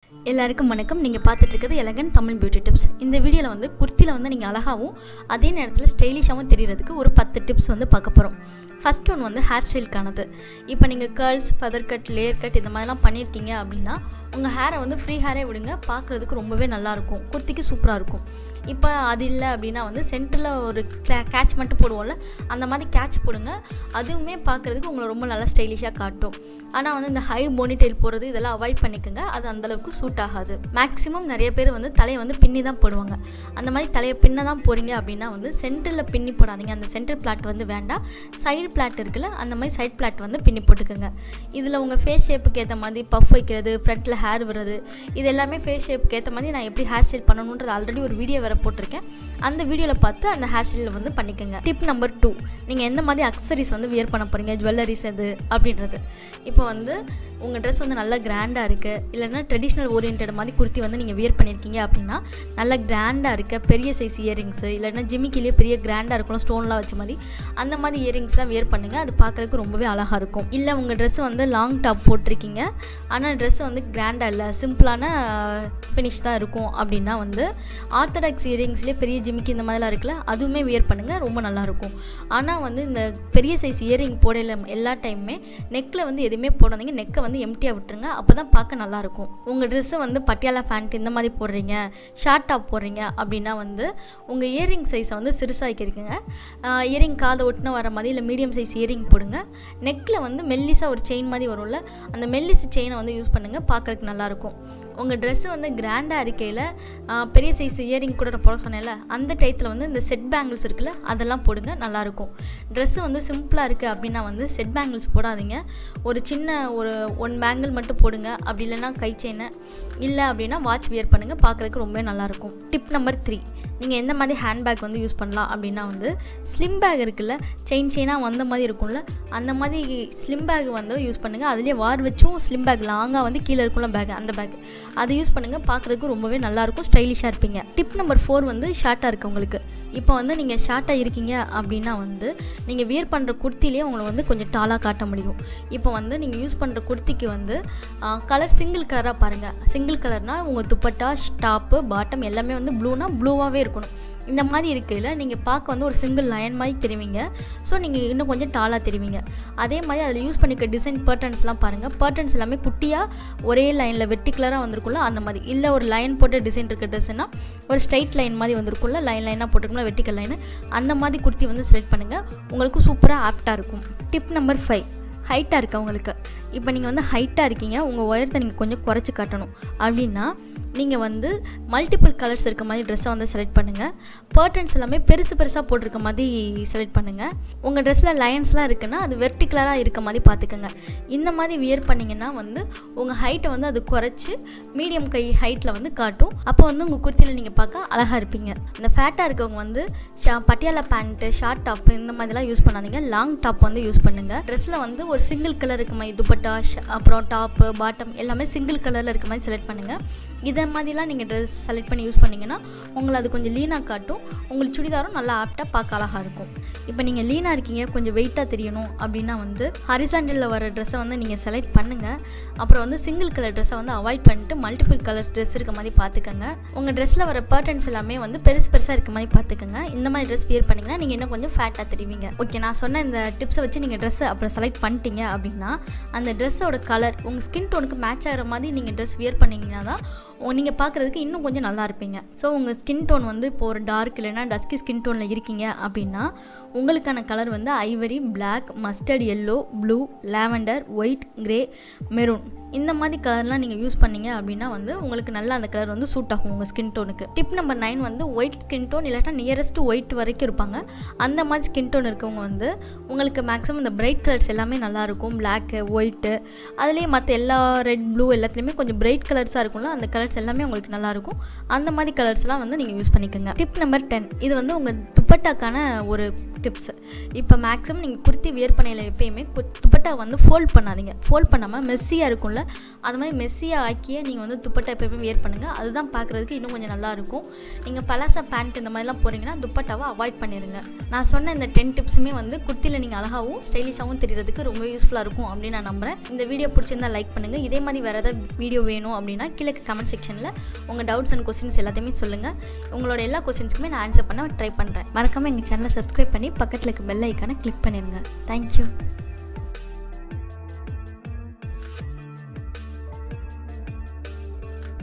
எல்லாருக்கும் வணக்கம் நீங்கள் பார்த்துட்டு இருக்கிறது எலகன் தமிழ் பியூட்டி டிப்ஸ் இந்த வீடியோவில் வந்து குர்த்தியில் வந்து நீங்கள் அழகாகவும் அதே நேரத்தில் ஸ்டைலிஷாகவும் தெரியறதுக்கு ஒரு பத்து டிப்ஸ் வந்து பார்க்க போகிறோம் ஃபர்ஸ்ட் ஒன் வந்து ஹேர் ஸ்டைலுக்கானது இப்போ நீங்கள் girls feather cut layer cut இந்த மாதிரிலாம் பண்ணியிருக்கீங்க அப்படின்னா உங்கள் ஹேரை வந்து ஃப்ரீ ஹேரே விடுங்க பார்க்குறதுக்கு ரொம்பவே நல்லாயிருக்கும் குர்த்திக்கு சூப்பராக இருக்கும் இப்போ அது இல்லை அப்படின்னா வந்து சென்டரில் ஒரு கேட்ச் மட்டும் போடுவோம்ல அந்த மாதிரி கேட்ச் போடுங்க அதுவுமே பார்க்குறதுக்கு உங்களை ரொம்ப நல்லா ஸ்டைலிஷாக காட்டும் ஆனால் வந்து இந்த ஹை போனிடெயில் போடுறது இதெல்லாம் அவாய்ட் பண்ணிக்கோங்க அது அந்தளவுக்கு சூட் ஆகாது மேக்ஸிமம் நிறைய பேர் வந்து தலையை வந்து பின்னி தான் போடுவாங்க அந்த மாதிரி தலையை பின்ன தான் போகிறீங்க அப்படின்னா வந்து சென்டரில் பின்னி போடாதீங்க அந்த சென்டர் பிளாட் வந்து வேண்டாம் சைடு பிளாட் இருக்குல்ல அந்த மாதிரி சைட் பிளாட் வந்து பின்னி போட்டுக்கோங்க இதில் உங்கள் ஃபேஸ் ஷேப்புக்கு ஏற்ற மாதிரி பஃப் வைக்கிறது ஃப்ரண்ட்டில் ஹேர் விடுறது இது எல்லாமே ஃபேஸ் ஷேப்புக்கு ஏற்ற மாதிரி நான் எப்படி ஹேர் ஸ்டைல் பண்ணணுன்றது ஆல்ரெடி ஒரு வீடியோ வேறு போட்டிருக்கேன் அந்த வீடியோவில் பார்த்து அந்த ஹேர் ஸ்டைலில் வந்து பண்ணிக்கோங்க டிப் நம்பர் டூ நீங்கள் எந்த மாதிரி அக்சரிஸ் வந்து வியர் பண்ண போகிறீங்க ஜுவல்லரிஸ் அது அப்படின்றது இப்போ வந்து உங்கள் ட்ரெஸ் வந்து நல்லா கிராண்டாக இருக்குது இல்லைன்னா ட்ரெடிஷ்னல் ஓரியன்ட் மாதிரி குர்த்தி வந்து நீங்கள் வியர் பண்ணியிருக்கீங்க அப்படின்னா நல்லா கிராண்டாக இருக்க பெரிய சைஸ் இயரிங்ஸு இல்லைன்னா ஜிமிக்கிலேயே பெரிய கிராண்டாக இருக்கும் ஸ்டோன்லாம் வச்ச மாதிரி அந்த மாதிரி இயரிங்ஸ் தான் வியர் பண்ணுங்கள் அது பார்க்குறதுக்கு ரொம்பவே அழகாக இருக்கும் இல்லை உங்கள் ட்ரெஸ் வந்து லாங் டாப் போட்டிருக்கீங்க ஆனால் ட்ரெஸ் வந்து கிராண்டாக இல்லை சிம்பிளான ஃபினிஷ் தான் இருக்கும் அப்படின்னா வந்து ஆர்த்தடாக்ஸ் இயரிங்ஸ்லேயே பெரிய ஜிமிக்கி இந்த மாதிரிலாம் இருக்குல்ல அதுவுமே வியர் பண்ணுங்கள் ரொம்ப நல்லாயிருக்கும் ஆனால் வந்து இந்த பெரிய சைஸ் இயரிங் போடையில எல்லா டைமுமே நெக்கில் வந்து எதுவுமே போடாதீங்க நெக்கை வந்து எம்டியாக விட்டுருங்க அப்போ தான் பார்க்க நல்லாயிருக்கும் உங்கள் ட்ரெஸ்ஸு வந்து பட்டியாலா பேண்ட் இந்த மாதிரி போடுறீங்க ஷார்ட் டாப் போடுறீங்க அப்படின்னா வந்து உங்கள் இயரிங் சைஸை வந்து சிறுசாக்கிருக்குங்க இயரிங் காதை ஒட்டின வர மாதிரி இல்லை மீடியம் சைஸ் இயரிங் போடுங்க நெக்கில் வந்து மெல்லிஸாக ஒரு செயின் மாதிரி வரும்ல அந்த மெல்லிஸ் செயினை வந்து யூஸ் பண்ணுங்கள் பார்க்குறதுக்கு நல்லாயிருக்கும் உங்கள் ட்ரெஸ்ஸு வந்து கிராண்டாக இருக்கையில் பெரிய சைஸ் இயரிங் கூட நான் போட சொன்னேன்ல அந்த டயத்தில் வந்து இந்த செட் பேங்கிள்ஸ் இருக்குல்ல அதெல்லாம் போடுங்க நல்லாயிருக்கும் ட்ரெஸ்ஸு வந்து சிம்பிளாக இருக்குது அப்படின்னா வந்து செட் பேங்கிள்ஸ் போடாதீங்க ஒரு சின்ன ஒரு ஒன் பேங்கிள் மட்டும் போடுங்க அப்படி இல்லைன்னா கை செயினை இல்லை அப்படின்னா வாட்ச் வியர் பண்ணுங்கள் பார்க்குறதுக்கு ரொம்பவே நல்லாயிருக்கும் டிப் நம்பர் த்ரீ நீங்கள் எந்த மாதிரி ஹேண்ட்பேக் வந்து யூஸ் பண்ணலாம் அப்படின்னா வந்து ஸ்லிம் பேக் இருக்குல்ல செயின் செயினாக வந்த மாதிரி இருக்கும்ல அந்த மாதிரி ஸ்லிம் பேக் வந்து யூஸ் பண்ணுங்கள் அதுலேயே வார் வச்சும் ஸ்லிம் பேக் லாங்காக வந்து கீழே இருக்கும்ல பேக் அந்த பேக் அதை யூஸ் பண்ணுங்கள் பார்க்குறதுக்கு ரொம்பவே நல்லாயிருக்கும் ஸ்டைலிஷாக இருப்பீங்க டிப் நம்பர் ஃபோர் வந்து ஷார்ட்டாக இருக்குது உங்களுக்கு இப்போ வந்து நீங்கள் ஷார்ட்டாக இருக்கீங்க அப்படின்னா வந்து நீங்கள் வியர் பண்ணுற குர்த்திலே உங்களை வந்து கொஞ்சம் டாலாக காட்ட முடியும் இப்போ வந்து நீங்கள் யூஸ் பண்ணுற குர்த்திக்கு வந்து கலர் சிங்கிள் கலராக பாருங்கள் சிங்கிள் கலர்னால் உங்கள் துப்பட்டா டாப்பு பாட்டம் எல்லாமே வந்து ப்ளூனா ப்ளூவாகவே இருக்கணும் இந்த மாதிரி இருக்கையில் நீங்கள் பார்க்க வந்து ஒரு சிங்கிள் லைன் மாதிரி தெரிவிங்க ஸோ நீங்கள் இன்னும் கொஞ்சம் டாலாக தெரிவிங்க அதே மாதிரி அதில் யூஸ் பண்ணிக்க டிசைன் பேட்டர்ன்ஸ்லாம் பாருங்கள் பேட்டர்ன்ஸ் எல்லாமே குட்டியாக ஒரே லைனில் வெட்டிகுலராக வந்திருக்கும்ல அந்த மாதிரி இல்லை ஒரு லைன் போட்ட டிசைன் இருக்க ட்ரெஸ்ஸுனா ஒரு ஸ்ட்ரைட் லைன் மாதிரி வந்திருக்கும்ல லைன் லைனாக போட்டிருக்கும்ல வெட்டிக்கல் லைனு அந்த மாதிரி குர்த்தி வந்து செலக்ட் பண்ணுங்கள் உங்களுக்கு சூப்பராக ஆப்டாக இருக்கும் டிப் நம்பர் ஃபைவ் ஹைட்டாக இருக்குது உங்களுக்கு இப்போ நீங்கள் வந்து ஹைட்டாக இருக்கீங்க உங்கள் உயரத்தை நீங்கள் கொஞ்சம் குறைச்சி காட்டணும் அப்படின்னா நீங்கள் வந்து மல்டிபிள் கலர்ஸ் இருக்க மாதிரி ட்ரெஸ்ஸை வந்து செலக்ட் பண்ணுங்கள் பர்டன்ஸ் எல்லாமே பெருசு பெருசாக போட்டிருக்க மாதிரி செலக்ட் பண்ணுங்கள் உங்கள் ட்ரெஸ்ஸில் லைன்ஸ்லாம் இருக்குன்னா அது வெர்டிகுலராக இருக்க மாதிரி பார்த்துக்கோங்க இந்த மாதிரி வியர் பண்ணிங்கன்னா வந்து உங்கள் ஹைட்டை வந்து அது குறைச்சி மீடியம் கை ஹைட்டில் வந்து காட்டும் அப்போ வந்து உங்கள் குர்த்தியில் நீங்கள் பார்க்க அழகாக இருப்பீங்க இந்த ஃபேட்டாக இருக்கவங்க வந்து ஷா பட்டியாலா பேண்ட்டு ஷார்ட் டாப்பு இந்த மாதிரிலாம் யூஸ் பண்ணாதீங்க லாங் டாப் வந்து யூஸ் பண்ணுங்கள் ட்ரெஸ்ஸில் வந்து ஒரு சிங்கிள் கலர் இருக்க மாதிரி துப்பட்டா அப்புறம் டாப்பு பாட்டம் எல்லாமே சிங்கிள் கலரில் இருக்க மாதிரி செலக்ட் பண்ணுங்கள் இதை மாதிரிலாம் நீங்கள் ட்ரெஸ் செலக்ட் பண்ணி யூஸ் பண்ணிங்கன்னா உங்களை அது கொஞ்சம் லீனாக காட்டும் உங்களுக்கு சுடிதாரும் நல்லா ஆப்டாக பார்க்க அழகாக இருக்கும் இப்போ நீங்கள் லீனாக இருக்கீங்க கொஞ்சம் வெயிட்டாக தெரியணும் அப்படின்னா வந்து ஹரிசாண்டலில் வர ட்ரெஸ்ஸை வந்து நீங்கள் செலக்ட் பண்ணுங்கள் அப்புறம் வந்து சிங்கிள் கலர் ட்ரெஸ்ஸை வந்து அவாய்ட் பண்ணிட்டு மல்டிபிள் கலர் ட்ரெஸ் இருக்க மாதிரி பார்த்துக்கோங்க உங்கள் ட்ரெஸ்ஸில் வர பேட்டர்ன்ஸ் எல்லாமே வந்து பெருசு பெருசாக இருக்க மாதிரி பார்த்துக்கோங்க இந்த மாதிரி ட்ரெஸ் வியர் பண்ணிங்கன்னா நீங்கள் இன்னும் கொஞ்சம் ஃபேட்டாக தெரிவிங்க ஓகே நான் சொன்ன இந்த டிப்ஸை வச்சு நீங்கள் ட்ரெஸ்ஸை அப்புறம் செலக்ட் பண்ணிட்டீங்க அப்படின்னா அந்த ட்ரெஸ்ஸோட கலர் உங்கள் ஸ்கின் டோனுக்கு மேட்ச் ஆகிற மாதிரி நீங்கள் ட்ரெஸ் வியர் பண்ணிங்கன்னா தான் நீங்கள் பார்க்குறதுக்கு இன்னும் கொஞ்சம் நல்லா இருப்பீங்க ஸோ உங்கள் ஸ்கின் டோன் வந்து இப்போ ஒரு டார்க் இல்லைன்னா டஸ்கி ஸ்கின் டோனில் இருக்கீங்க அப்படின்னா உங்களுக்கான கலர் வந்து ivory black mustard yellow blue lavender white grey maroon இந்த மாதிரி கலர்லாம் நீங்கள் யூஸ் பண்ணீங்க அப்படின்னா வந்து உங்களுக்கு நல்லா அந்த கலர் வந்து சூட் ஆகும் உங்கள் ஸ்கின் டோனுக்கு டிப் நம்பர் நைன் வந்து ஒயிட் ஸ்கின் டோன் இல்லாட்டா நியரஸ்ட் ஒயிட் வரைக்கும் இருப்பாங்க அந்த மாதிரி ஸ்கின் டோன் இருக்கவங்க வந்து உங்களுக்கு மேக்ஸிமம் இந்த பிரைட் கலர்ஸ் எல்லாமே நல்லாயிருக்கும் பிளாக்கு ஒயிட்டு அதுலேயே மற்ற எல்லா ரெட் ப்ளூ எல்லாத்துலேயுமே கொஞ்சம் பிரைட் கலர்ஸாக இருக்கும்ல அந்த கலர்ஸ் எல்லாமே உங்களுக்கு நல்லாயிருக்கும் அந்த மாதிரி கலர்ஸ்லாம் வந்து நீங்கள் யூஸ் பண்ணிக்கோங்க டிப் நம்பர் டென் இது வந்து உங்கள் துப்பட்டாக்கான ஒரு டிப்ஸ் இப்போ மேக்ஸிமம் நீங்கள் குர்த்தி வியர் பண்ணையில் எப்பயுமே கு- துப்பட்டா வந்து ஃபோல்ட் பண்ணாதீங்க ஃபோல்ட் பண்ணாமல் மெஸ்ஸியாக இருக்கும்ல அது மாதிரி மெஸ்ஸியாக ஆக்கியே நீங்கள் வந்து துப்பட்டா எப்பயுமே வியர் பண்ணுங்கள் அதுதான் பார்க்குறதுக்கு இன்னும் கொஞ்சம் நல்லா இருக்கும் நீங்கள் பலாசா பேண்ட் இந்த மாதிரிலாம் போகிறீங்கன்னா துப்பட்டாவை அவாய்ட் பண்ணிடுங்க நான் சொன்ன இந்த டென் டிப்ஸுமே வந்து குர்த்தியில் நீங்கள் அழகாகவும் ஸ்டைலிஷாகவும் தெரியறதுக்கு ரொம்ப யூஸ்ஃபுல்லாக இருக்கும் அப்படின்னு நான் நம்புகிறேன் இந்த வீடியோ பிடிச்சிருந்தா லைக் பண்ணுங்கள் இதே மாதிரி வேறு ஏதாவது வீடியோ வேணும் அப்படின்னா கீழே கமெண்ட் செக்ஷனில் உங்கள் டவுட்ஸ் அண்ட் கொஸ்டின்ஸ் எல்லாத்தையுமே சொல்லுங்கள் உங்களோட எல்லா கொஸ்டின்ஸ்க்குமே நான் ஆன்சர் பண்ண ட்ரை பண்ணுறேன் மறக்காமல் எங்கள் சேனலை சப்ஸ்கிரைப் பண்ணி பக்கத்தில் இருக்க பெல் ஐக்கானை கிளிக் பண்ணிடுங்க தேங்க்யூ